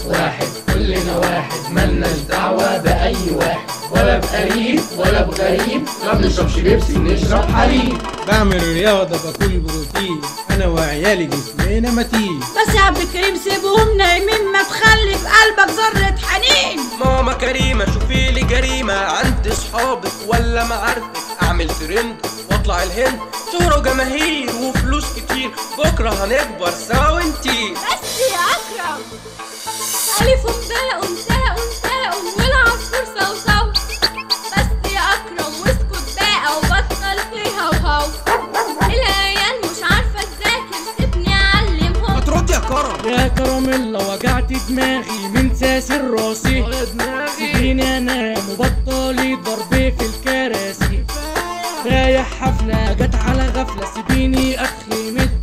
واحد كلنا واحد ملناش دعوة بأي واحد ولا بقريب ولا بغريب ما بنشربش بيبسي بنشرب حليب بعمل رياضة باكل بروتين أنا وعيالي جسمنا متين بس يا عبد الكريم سيبهم نايمين ما تخلي في قلبك ذرة حنين ماما كريمة شوفي لي جريمة عند صحابك ولا معارفك أعمل ترند واطلع الهند شهرة وجماهير وفلوس كتير بكرة هنكبر سوا وانتي بس يا أكرم ألف باء تاء تاء والعصفور صوصو بس يا أكرم واسكت بقى وبطل فيها وهو العيال مش عارفة تذاكر سيبني أعلمهم ما ترد يا كرم يا كراميلا وجعت دماغي من ساسر راسي دماغي سيبيني انام وبطلي ضرب في الكراسي رايح حفلة جت على غفلة سيبيني اخي مد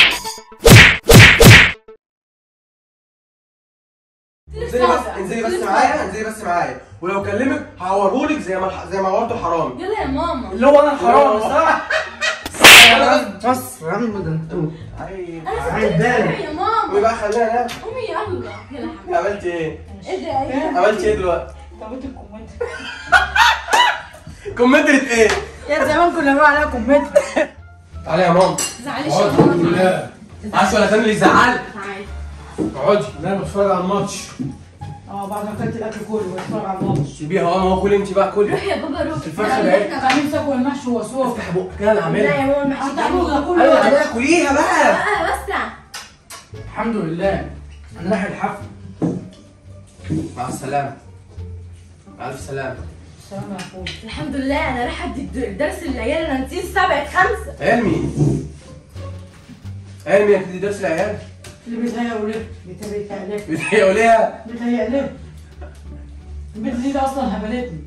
انزلي بس انزلي بس معايا انزلي بس معايا ولو كلمك هعورهولك زي ما زي ما عورت الحرامي يلا يا ماما اللي هو انا الحرامي صح؟ بس يا عم ده انت عيب أنا عيب سبت بالك يا ماما قومي بقى خلينا ننام قومي يلا يلا حبيبي عملت ايه؟ ايه ده ايه عملت ايه دلوقتي؟ طب الكومنت كومنترت ايه؟ يا زمان كنا بنقول عليها كومنت تعالى يا ماما تزعليش يا ماما عاش ولا كان اللي يزعلك تعالي اقعدي أنا بتفرج على الماتش اه بعد ما اكلت الاكل كله بتفرج على الماتش سيبيها اه ما هو كل انت بقى كل روح يا بابا روح الفرخة بقى احنا قاعدين ناكل المحشي وسوق افتح بقك كده انا لا هعملها يا ماما المحشي انت عامل ده كله ايوه تعالى كليها بقى بقى وسع الحمد لله انا رايح الحفل مع السلامة مع الف سلامة السلام يا اخويا الحمد لله انا رايحه ادي درس للعيال انا نسيت سبعة خمسة علمي علمي هتدي درس العيال اللي بيتهيأ وليه بيتهيأ ليه بتهيأوا ليها بيتهيأ ليه البنت دي ده اصلا هبلتني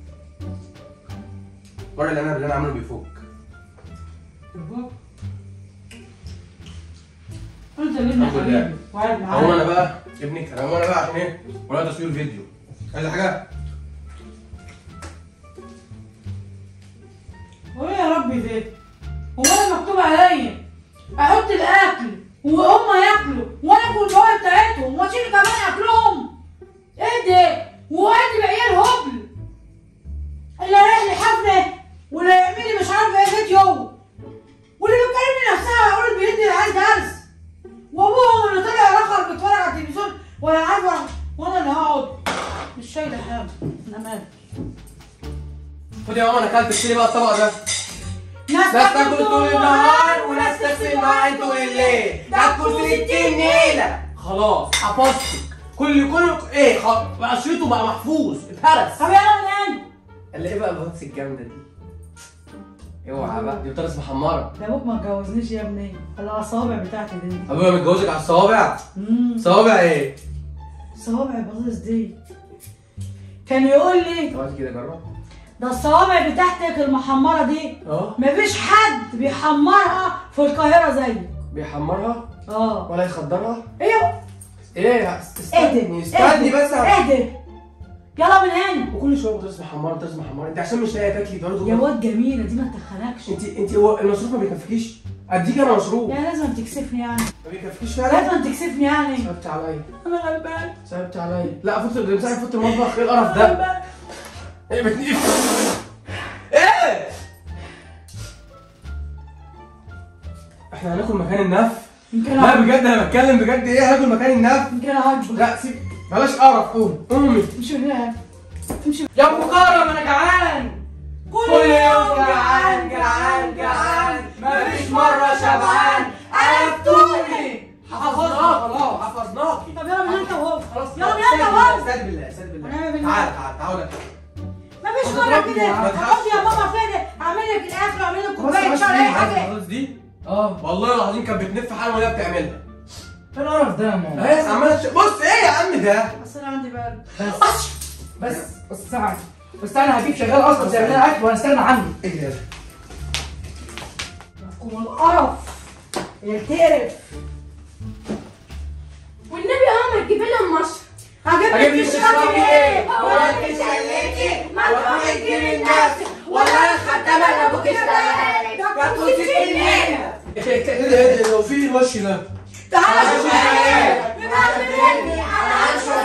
ورا اللي انا اللي انا عامله بيفك انت اللي ابن الحمد لله. حبيبي وقاعد هقوم انا معايا بقى ابنك هقوم انا بقى عشان ايه ورايا تصوير فيديو عايز حاجة هو إيه يا ربي ده هو انا مكتوب عليا احط الاكل وهم ياكلوا وانا اكل البواقي بتاعتهم واشيل كمان اكلهم ايه ده وادي العيال هبل اللي رايح لي حفله واللي يعمل لي مش عارفه ايه فيديو واللي بتكلمني نفسها يقول بيدي العيال درس وابوهم اللي طلع رخر بيتفرج على التلفزيون ولا عارفه وانا اللي هقعد مش شايله حاجه انا مالي خد يا ماما انا اكلت اشتري بقى الطبق ده ناس ناس تاكل طول النهار وناس تغسل مواعين طول الليل تاكل 60 نيلة خلاص حفظتك كل كل ايه خلاص بقى شريطه بقى محفوظ اتهرس طب يلا من هنا اللي ايه بقى البطاطس الجامدة دي اوعى بقى دي بطاطس محمرة ده ابوك ما اتجوزنيش يا ابني الاصابع بتاعتي دي ابويا متجوزك على الصوابع امم صوابع ايه؟ صوابع البطاطس دي كان يقول لي عملت كده جرب ده الصوابع بتاعتك المحمره دي اه مفيش حد بيحمرها في القاهره زيك بيحمرها اه ولا يخدرها ايوه ايه استني اهدى استني بس اهدى يلا من هنا وكل شويه بطاطس محمره بطاطس محمره انت عشان مش لاقي تاكلي برضه يا واد جميله دي ما تخنكش انت انت هو المصروف ما بيكفيكيش اديك انا مصروف يعني لازم تكسفني يعني ما بيكفيكيش فعلا لازم تكسفني يعني صعبت عليا انا غلبان صعبت عليا لا فوت ده مساعد فوت المطبخ ايه القرف ده غلبان ايه بتنقف ايه احنا هناكل مكان النف يمكن لا أعجب- بجد انا بتكلم بجد ايه هاكل مكان النف يمكن اعجبك لا سيب بلاش قرف قوم قومي امشي من هنا امشي يا ابو كرم انا جعان كل كل يوم جعان جعان جعان مفيش مرة شبعان قلبتوني حفظناك خلاص حفظناكي طب يلا من هنا انت وهو خلاص يلا من هنا انت وهو استهد بالله استهد بالله ونعم بالله. تعال تعال تعال مفيش ما مرة تضربني كده يا عم. خلاص يا ماما فين اعمل لك الاكل واعمل لك كوباية شاي اي حاجة الفلوس دي اه والله العظيم كانت بتنف حالها وهي بتعملها ايه القرف ده يا ماما هي عماله تش- بص ايه يا عم ده بس انا عندي برد بس بس بس ساعة بس انا هجيب شغال اصلا تعمل لنا اكل وانا استغنى عني ايه ده لكم القرف يتقرف والنبي اه ما تجيب لهم مشروب هجيب هجيب لك لك تشربي ايه هو انت شلتي ما تروحي تجيبي لنفسك ولا انا خدامه اللي ابوك اشتغلها لك يا توتي النيله ايه ده ايه ده لو في الوش ده تعالى شوف شوف ايه بتعملني انا هنشر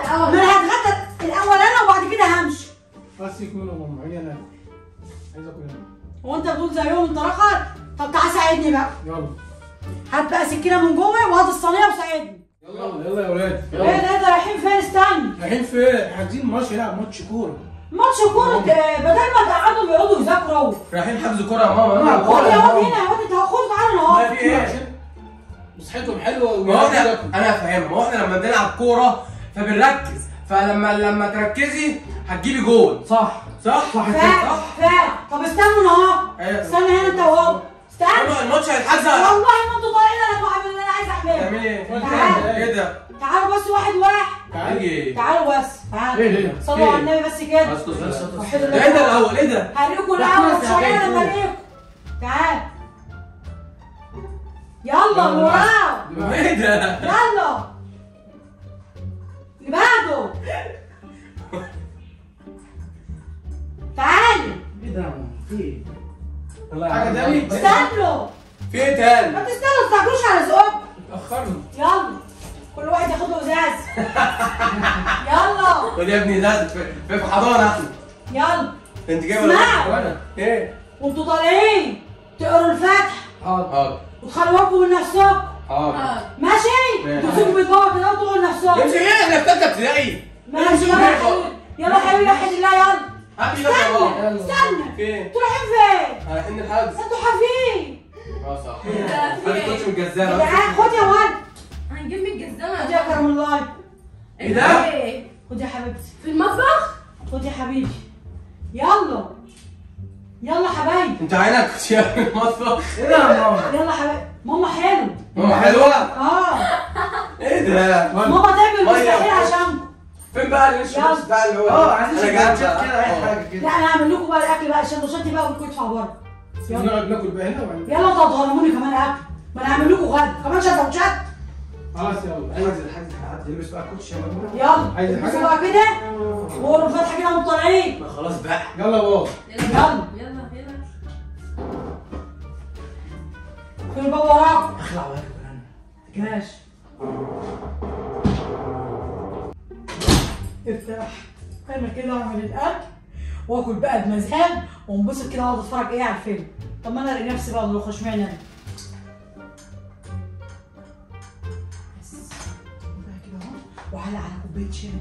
ما انا هتغدى الاول انا وبعد كده همشي بس يكونوا ماما هي انا عايز اكل انا هو انت بتقول زيهم انت رخر طب تعالى ساعدني بقى يلا هات بقى سكينه من جوه وهات الصينيه وساعدني يلا يلا يا ولاد ايه ده ده رايحين فين استنى رايحين فين؟ عايزين ماتش نلعب ماتش كوره ماتش كوره آه، بدل ما تقعدوا بيقعدوا يذاكروا رايحين حجز كوره يا ماما يلا خد يا واد كورة. هنا يا واد انت خد تعالى ما اهو في ايه عشان مصحتهم حلوه ما هو احنا وياكلوا. انا فاهمها ما هو احنا لما بنلعب كوره فبنركز فلما لما تركزي هتجيبي جول صح صح؟ صح فاهم فاهم طب استنوا اهو أيوة. استنى هنا انت اهو استنى ماما الماتش هيتحجز والله ما انتوا طالعين انا بعمل اللي انا عايز اعمله تعمل ايه؟ تعال. ايه ده؟ تعالوا بس واحد واحد تعالي ايه؟ تعالوا بس تعالوا ايه ده؟ صلوا على ايه؟ النبي بس كده بس بس وحدوا ده ايه ده الاول ايه ده؟ هريكوا لا، الاول خلاص يا شويه حبيبي. لما اريكوا تعال يلا اللي وراه ايه ده؟ يلا اللي بعده تعالي ايه ده يا ماما؟ في ايه؟ والله حاجة يا تاني؟ عم. استنوا في ايه تاني؟ ما تستنوا ما تستعجلوش على ذوقكم اتاخرنا يلا كل واحد ياخد له ازاز يلا خد يا ابني ده في في في حضانه احنا يلا انت جاي ولا اسمعوا. وانا ايه؟ وانتوا طالعين تقروا الفتح حاضر حاضر وتخلوا بالكم من نفسكم حاضر ماشي ماشي. تمسكوا بالبابا كده وتقولوا لنفسكم امشي ايه احنا في ثالثه ابتدائي ماشي يلا يا حبيبي يلا يا حبيبي وحد الله يلا هاتي لك يا بابا استنى استنى فين؟ انتوا رايحين فين؟ رايحين الحجز انتوا حافين اه صح هاتي كوتش من الجزامه تعال خد يا ولد هنجيب من الجزامة خد يا كرم الله ايه ده؟ ايه؟ خد يا حبيبتي في المطبخ؟ خد يا حبيبي يلا يلا حبايبي انت عينك كنت يا المطبخ ايه ده يا ماما؟ يلا حبايبي ماما حلو ماما حلوه اه ايه ده؟ ماما تعمل مية. مستحيل عشانكم فين بقى الوش يلا. بتاع اللي هو اه عايزين انا جعان سندوتشات بقى. كده اي اه. حاجه لا كده انا هعمل لكم بقى الاكل بقى السندوتشات بقى وانتوا ادفعوا بره يلا نقعد ناكل بقى هنا وبعدين يلا انتوا هتغرموني كمان اكل ما انا هعمل لكم غدا كمان سندوتشات خلاص يلا عايز الحاج هتلبس بقى كوتش يا ماما يلا عايز حاجة؟ بصوا بقى كده وقولوا الفتحه كده وانتوا طالعين ما خلاص بقى يلا يا بابا يلا يلا يلا في الباب وراكم اخلع وراك كمان ماشي افتح انا كده اعمل الاكل واكل بقى بمزاج وانبسط كده واقعد اتفرج ايه على الفيلم طب ما انا الاقي نفسي بقى ملوخه اشمعنى انا بس بقى كده اهو وعلى على كوبايه شاي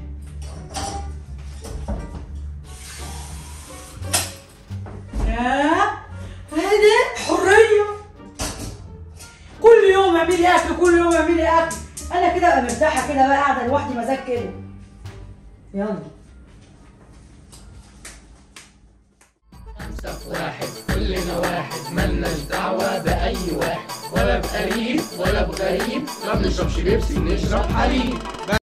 ياه هذا حريه كل يوم اعملي اكل كل يوم اعملي اكل انا كده ابقى مرتاحه كده بقى قاعده لوحدي مزاج كده يلا خمسة في واحد كلنا واحد ملناش دعوة بأي واحد ولا بقريب ولا بغريب ما بنشربش بيبسي بنشرب حليب